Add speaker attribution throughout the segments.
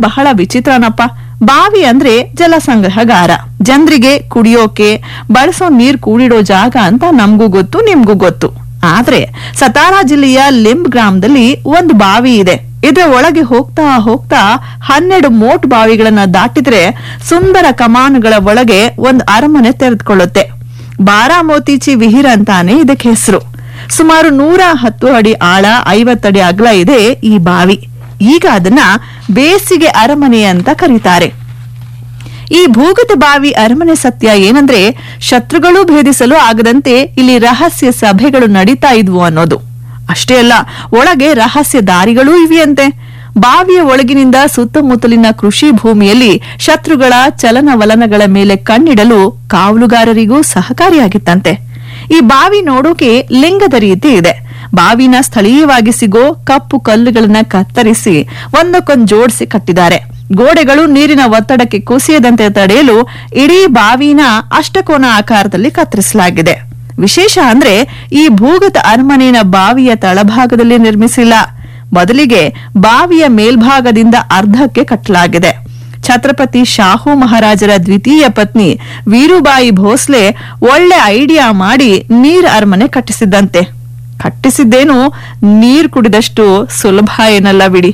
Speaker 1: ಬಹಳ ವಿಚಿತ್ರನಪ್ಪ ಬಾವಿ ಅಂದ್ರೆ ಜಲ ಸಂಗ್ರಹಗಾರ ಜನರಿಗೆ ಕುಡಿಯೋಕೆ ಬಳಸೋ ನೀರ್ ಕೂಡಿಡೋ ಜಾಗ ಅಂತ ನಮ್ಗೂ ಗೊತ್ತು ನಿಮ್ಗೂ ಗೊತ್ತು ಆದ್ರೆ ಸತಾರಾ ಜಿಲ್ಲೆಯ ಲಿಂಬ್ ಗ್ರಾಮದಲ್ಲಿ ಒಂದು ಬಾವಿ ಇದೆ ಇದರ ಒಳಗೆ ಹೋಗ್ತಾ ಹೋಗ್ತಾ ಹನ್ನೆರಡು ಮೋಟ್ ಬಾವಿಗಳನ್ನ ದಾಟಿದ್ರೆ ಸುಂದರ ಕಮಾನುಗಳ ಒಳಗೆ ಒಂದು ಅರಮನೆ ತೆರೆದುಕೊಳ್ಳುತ್ತೆ ಬಾರಾಮೋತಿಚಿ ವಿಹಿರ್ ಅಂತಾನೆ ಇದಕ್ಕೆ ಹೆಸರು ಸುಮಾರು ನೂರ ಹತ್ತು ಅಡಿ ಆಳ ಐವತ್ತಡಿ ಅಗಲ ಇದೆ ಈ ಬಾವಿ ಈಗ ಅದನ್ನ ಬೇಸಿಗೆ ಅರಮನೆ ಅಂತ ಕರೀತಾರೆ ಈ ಭೂಗತ ಬಾವಿ ಅರಮನೆ ಸತ್ಯ ಏನಂದ್ರೆ ಶತ್ರುಗಳು ಭೇದಿಸಲು ಆಗದಂತೆ ಇಲ್ಲಿ ರಹಸ್ಯ ಸಭೆಗಳು ನಡೀತಾ ಇದ್ವು ಅನ್ನೋದು ಅಷ್ಟೇ ಅಲ್ಲ ಒಳಗೆ ರಹಸ್ಯ ದಾರಿಗಳೂ ಇವೆಯಂತೆ ಬಾವಿಯ ಒಳಗಿನಿಂದ ಸುತ್ತಮುತ್ತಲಿನ ಕೃಷಿ ಭೂಮಿಯಲ್ಲಿ ಶತ್ರುಗಳ ಚಲನವಲನಗಳ ಮೇಲೆ ಕಣ್ಣಿಡಲು ಕಾವಲುಗಾರರಿಗೂ ಸಹಕಾರಿಯಾಗಿತ್ತಂತೆ ಈ ಬಾವಿ ನೋಡೋಕೆ ಲಿಂಗದ ರೀತಿ ಇದೆ ಬಾವಿನ ಸ್ಥಳೀಯವಾಗಿ ಸಿಗೋ ಕಪ್ಪು ಕಲ್ಲುಗಳನ್ನ ಕತ್ತರಿಸಿ ಒಂದಕ್ಕೊಂದು ಜೋಡಿಸಿ ಕಟ್ಟಿದ್ದಾರೆ ಗೋಡೆಗಳು ನೀರಿನ ಒತ್ತಡಕ್ಕೆ ಕುಸಿಯದಂತೆ ತಡೆಯಲು ಇಡೀ ಬಾವಿನ ಅಷ್ಟಕೋನ ಆಕಾರದಲ್ಲಿ ಕತ್ತರಿಸಲಾಗಿದೆ ವಿಶೇಷ ಅಂದ್ರೆ ಈ ಭೂಗತ ಅರಮನೆಯ ಬಾವಿಯ ತಳಭಾಗದಲ್ಲಿ ನಿರ್ಮಿಸಿಲ್ಲ ಬದಲಿಗೆ ಬಾವಿಯ ಮೇಲ್ಭಾಗದಿಂದ ಅರ್ಧಕ್ಕೆ ಕಟ್ಟಲಾಗಿದೆ ಛತ್ರಪತಿ ಶಾಹು ಮಹಾರಾಜರ ದ್ವಿತೀಯ ಪತ್ನಿ ವೀರುಬಾಯಿ ಭೋಸ್ಲೆ ಒಳ್ಳೆ ಐಡಿಯಾ ಮಾಡಿ ನೀರ್ ಅರಮನೆ ಕಟ್ಟಿಸಿದ್ದಂತೆ ಕಟ್ಟಿಸಿದ್ದೇನು ನೀರ್ ಕುಡಿದಷ್ಟು ಸುಲಭ ಏನಲ್ಲ ಬಿಡಿ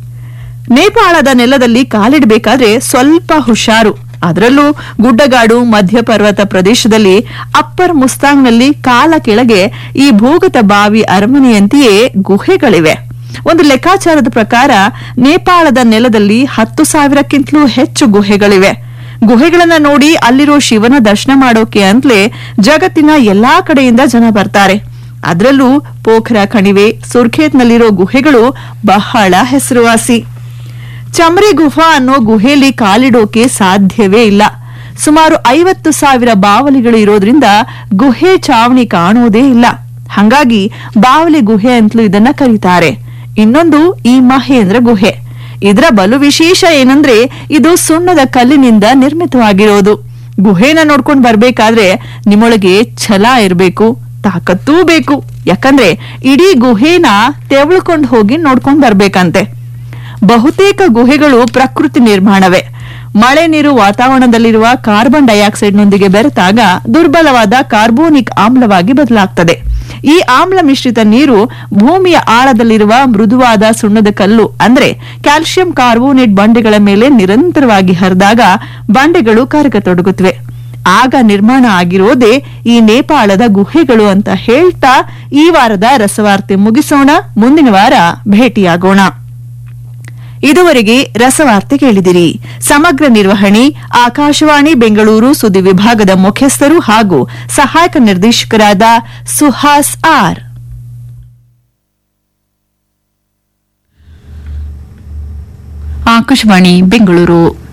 Speaker 1: ನೇಪಾಳದ ನೆಲದಲ್ಲಿ ಕಾಲಿಡಬೇಕಾದ್ರೆ ಸ್ವಲ್ಪ ಹುಷಾರು ಅದರಲ್ಲೂ ಗುಡ್ಡಗಾಡು ಮಧ್ಯಪರ್ವತ ಪ್ರದೇಶದಲ್ಲಿ ಅಪ್ಪರ್ ಮುಸ್ತಾಂಗ್ನಲ್ಲಿ ಕಾಲ ಕೆಳಗೆ ಈ ಭೂಗತ ಬಾವಿ ಅರಮನೆಯಂತೆಯೇ ಗುಹೆಗಳಿವೆ ಒಂದು ಲೆಕ್ಕಾಚಾರದ ಪ್ರಕಾರ ನೇಪಾಳದ ನೆಲದಲ್ಲಿ ಹತ್ತು ಸಾವಿರಕ್ಕಿಂತಲೂ ಹೆಚ್ಚು ಗುಹೆಗಳಿವೆ ಗುಹೆಗಳನ್ನ ನೋಡಿ ಅಲ್ಲಿರೋ ಶಿವನ ದರ್ಶನ ಮಾಡೋಕೆ ಅಂತಲೇ ಜಗತ್ತಿನ ಎಲ್ಲಾ ಕಡೆಯಿಂದ ಜನ ಬರ್ತಾರೆ ಅದರಲ್ಲೂ ಪೋಖರ ಕಣಿವೆ ಸುರ್ಖೇತ್ನಲ್ಲಿರೋ ಗುಹೆಗಳು ಬಹಳ ಹೆಸರುವಾಸಿ ಚಮ್ರಿ ಗುಫಾ ಅನ್ನೋ ಗುಹೆಯಲ್ಲಿ ಕಾಲಿಡೋಕೆ ಸಾಧ್ಯವೇ ಇಲ್ಲ ಸುಮಾರು ಐವತ್ತು ಸಾವಿರ ಬಾವಲಿಗಳು ಇರೋದ್ರಿಂದ ಗುಹೆ ಚಾವಣಿ ಕಾಣುವುದೇ ಇಲ್ಲ ಹಂಗಾಗಿ ಬಾವಲಿ ಗುಹೆ ಅಂತಲೂ ಇದನ್ನ ಕರೀತಾರೆ ಇನ್ನೊಂದು ಈ ಮಹೇಂದ್ರ ಗುಹೆ ಇದರ ಬಲು ವಿಶೇಷ ಏನಂದ್ರೆ ಇದು ಸುಣ್ಣದ ಕಲ್ಲಿನಿಂದ ನಿರ್ಮಿತವಾಗಿರೋದು ಗುಹೆನ ನೋಡ್ಕೊಂಡ್ ಬರ್ಬೇಕಾದ್ರೆ ನಿಮ್ಮೊಳಗೆ ಛಲ ಇರ್ಬೇಕು ತಾಕತ್ತೂ ಬೇಕು ಯಾಕಂದ್ರೆ ಇಡೀ ಗುಹೆನ ತೆವಳ್ಕೊಂಡ್ ಹೋಗಿ ನೋಡ್ಕೊಂಡ್ ಬರ್ಬೇಕಂತೆ ಬಹುತೇಕ ಗುಹೆಗಳು ಪ್ರಕೃತಿ ನಿರ್ಮಾಣವೇ ಮಳೆ ನೀರು ವಾತಾವರಣದಲ್ಲಿರುವ ಕಾರ್ಬನ್ ಡೈಆಕ್ಸೈಡ್ನೊಂದಿಗೆ ಬೆರೆತಾಗ ದುರ್ಬಲವಾದ ಕಾರ್ಬೋನಿಕ್ ಆಮ್ಲವಾಗಿ ಬದಲಾಗ್ತದೆ ಈ ಆಮ್ಲ ಮಿಶ್ರಿತ ನೀರು ಭೂಮಿಯ ಆಳದಲ್ಲಿರುವ ಮೃದುವಾದ ಸುಣ್ಣದ ಕಲ್ಲು ಅಂದ್ರೆ ಕ್ಯಾಲ್ಸಿಯಂ ಕಾರ್ಬೋನೇಟ್ ಬಂಡೆಗಳ ಮೇಲೆ ನಿರಂತರವಾಗಿ ಹರಿದಾಗ ಬಂಡೆಗಳು ಕರಗತೊಡಗುತ್ತವೆ ಆಗ ನಿರ್ಮಾಣ ಆಗಿರೋದೇ ಈ ನೇಪಾಳದ ಗುಹೆಗಳು ಅಂತ ಹೇಳ್ತಾ ಈ ವಾರದ ರಸವಾರ್ತೆ ಮುಗಿಸೋಣ ಮುಂದಿನ ವಾರ ಭೇಟಿಯಾಗೋಣ ಇದುವರೆಗೆ ರಸವಾರ್ತೆ ಕೇಳಿದಿರಿ ಸಮಗ್ರ ನಿರ್ವಹಣೆ ಆಕಾಶವಾಣಿ ಬೆಂಗಳೂರು ಸುದ್ದಿ ವಿಭಾಗದ ಮುಖ್ಯಸ್ಥರು ಹಾಗೂ ಸಹಾಯಕ ನಿರ್ದೇಶಕರಾದ ಸುಹಾಸ್ ಆರ್
Speaker 2: ಆಕಾಶವಾಣಿ ಬೆಂಗಳೂರು